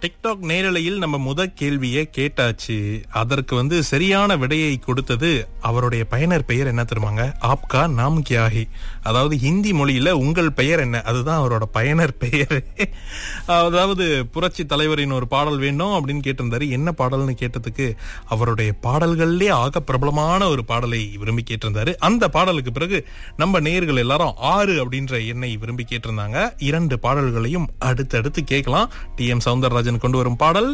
TikTok நேரலையில் நம்ம முத கேள்வியை கேட்டாச்சு அதற்கு வந்து சரியான விடையை கொடுத்தது அவருடைய பயனர் பெயர் என்ன தெரியுமாங்க ஆப்கா நாம் கியாஹி அதாவது ஹிந்தி மொழியில உங்கள் பெயர் என்ன அதுதான் அவரோட பயனர் பெயர் அதாவது புரட்சி தலைவரின் ஒரு பாடல் வேண்டும் அப்படின்னு கேட்டிருந்தாரு என்ன பாடல்னு கேட்டதுக்கு அவருடைய பாடல்கள்லே ஆக பிரபலமான ஒரு பாடலை விரும்பி கேட்டிருந்தாரு அந்த பாடலுக்கு பிறகு நம்ம நேயர்கள் எல்லாரும் ஆறு அப்படின்ற எண்ணை விரும்பி கேட்டிருந்தாங்க இரண்டு பாடல்களையும் அடுத்தடுத்து கேட்கலாம் டி எம் சவுந்தரராஜன் கொண்டு வரும் பாடல்